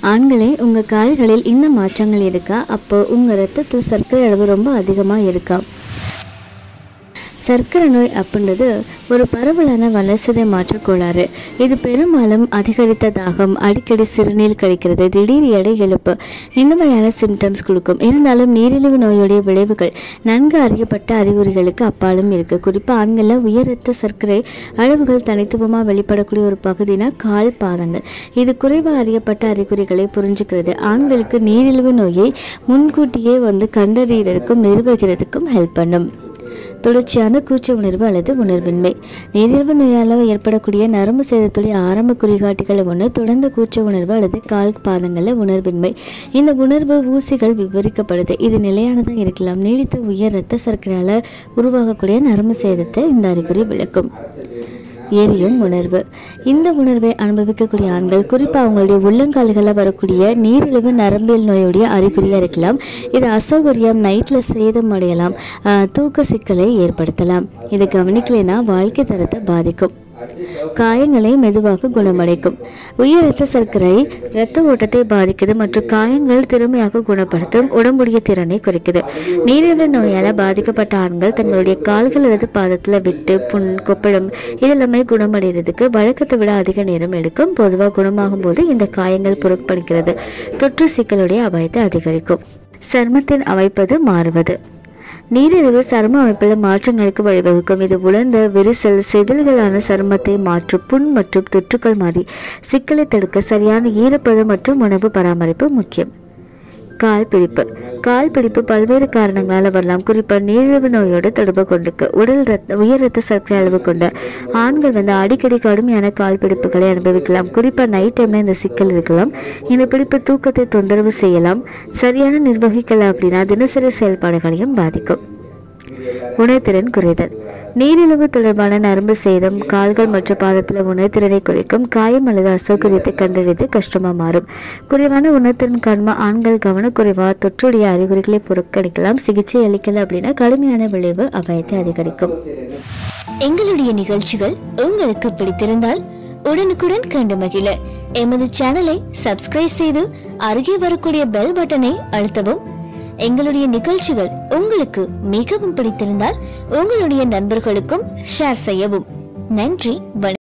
ஆண்களே உங்கள் கால்களில் இந்த மாற்றங்கள் இருக்கா அப்போ உங்கள் ரத்தத்தில் சர்க்கரை அளவு ரொம்ப அதிகமாக இருக்கா சர்க்கரை நோய் அப்படின்றது ஒரு பரவலான வளர்சிதை மாற்ற கோளாறு இது பெரும்பாலும் அதிகரித்த தாகம் அடிக்கடி சிறுநீர் கழிக்கிறது திடீர் எடை எழுப்பு இந்த மாதிரியான சிம்டம்ஸ் கொடுக்கும் இருந்தாலும் நீரிழிவு நோயுடைய விளைவுகள் நன்கு அறியப்பட்ட அறிகுறிகளுக்கு அப்பாலும் இருக்கு குறிப்பாக ஆண்களில் உயர் ரத்த சர்க்கரை அளவுகள் தனித்துவமாக வெளிப்படக்கூடிய ஒரு பகுதினா கால் பாதங்கள் இது குறைவாக அறியப்பட்ட அறிகுறிகளை புரிஞ்சுக்கிறது ஆண்களுக்கு நீரிழிவு நோயை முன்கூட்டியே வந்து கண்டறியறதுக்கும் நிர்வகிக்கிறதுக்கும் ஹெல்ப் பண்ணும் தொடர்ச்சியான கூச்ச உணர்வு அல்லது உணர்வின்மை நீரிழிவு நோயால் ஏற்படக்கூடிய நரம்பு சேதத்துடைய ஆரம்ப குறிகாட்டிகள் ஒன்று தொடர்ந்து கூச்ச உணர்வு அல்லது கால் பாதங்களில் உணர்வின்மை இந்த உணர்வு ஊசிகள் விவரிக்கப்படுது இது நிலையானதாக இருக்கலாம் நீடித்த உயர் இரத்த சர்க்கரையால் உருவாகக்கூடிய நரம்பு சேதத்தை இந்த அறிகுறி விளக்கும் எரியும் உணர்வு இந்த உணர்வை அனுபவிக்கக்கூடிய ஆண்கள் குறிப்பாக அவங்களுடைய உள்ளங்கால்களில் வரக்கூடிய நீரிழிவு நரம்பியல் நோயுடைய அறிகுறியாக இருக்கலாம் இது அசௌகரியம் நைட்டில் சேதம் அடையலாம் ஆஹ், தூக்க சிக்கலை ஏற்படுத்தலாம் இதை கவனிக்கலைன்னா வாழ்க்கை தரத்தை பாதிக்கும் காயங்களை மெதுவாக குணமடைக்கும் உயர் இரத்த சர்க்கரை இரத்த ஓட்டத்தை பாதிக்குது மற்றும் காயங்கள் திறமையாக குணப்படுத்தும் உடம்புடைய திறனை குறைக்குது நீரிழிவு நோயால் பாதிக்கப்பட்ட ஆண்கள் தங்களுடைய கால்கள் அல்லது பாதத்தில் விட்டு புண் கொப்பளம் இதெல்லாமே குணமடைகிறதுக்கு வழக்கத்தை விட அதிக நேரம் எடுக்கும் பொதுவாக குணமாகும் போது இந்த காயங்கள் பொருட்படுகிறது தொற்று சிக்கலுடைய அபாயத்தை அதிகரிக்கும் சருமத்தின் அமைப்பது மாறுவது நீரிழிவு சரும அமைப்பில் மாற்றங்களுக்கு வழிவகுக்கும் இது உலர்ந்த விரிசல் செதில்களான சருமத்தை மாற்றும் புண் மற்றும் தொற்றுக்கள் மாறி சிக்கலை தடுக்க சரியான ஈரப்பதம் மற்றும் உணவு பராமரிப்பு முக்கியம் கால் பிடிப்பு கால் பிடிப்பு பல்வேறு காரணங்களால் வரலாம் குறிப்பாக நீரிழிவு நோயோடு தொடர்பு கொண்டிருக்கு உடல் ரத்த உயர் ரத்த சர்க்கரை அளவு கொண்ட ஆண்கள் வந்து அடிக்கடி கடுமையான கால் பிடிப்புகளை அனுபவிக்கலாம் குறிப்பாக நைட் டைமில் இந்த சிக்கல் இருக்கலாம் இந்த பிடிப்பு தூக்கத்தை தொந்தரவு செய்யலாம் சரியான நிர்வகிக்கல அப்படின்னா தினசரி செயல்பாடுகளையும் பாதிக்கும் உணர்திறன் குறைதல் நீரிழிவு தொடர்பான நரம்பு சேதம் கால்கள் மற்றும் பாதத்தில் உணர்திறனை குறைக்கும் காயம் அல்லது அசௌகரியத்தை கண்டறிந்து கஷ்டமாக மாறும் குறைவான உணர்திறன் காரணமாக ஆண்கள் கவனக்குறைவாக தொற்றுடைய அறிகுறிகளை புறக்கணிக்கலாம் சிகிச்சை அளிக்கல அப்படின்னா கடுமையான விளைவு அபாயத்தை அதிகரிக்கும் எங்களுடைய நிகழ்ச்சிகள் உங்களுக்கு பிடித்திருந்தால் உடனுக்குடன் கண்டு மகிழ எமது சேனலை சப்ஸ்கிரைப் செய்து அருகே வரக்கூடிய பெல் பட்டனை அழுத்தவும் எங்களுடைய நிகழ்ச்சிகள் உங்களுக்கு மிகவும் பிடித்திருந்தால் உங்களுடைய நண்பர்களுக்கும் ஷேர் செய்யவும் நன்றி வணக்கம்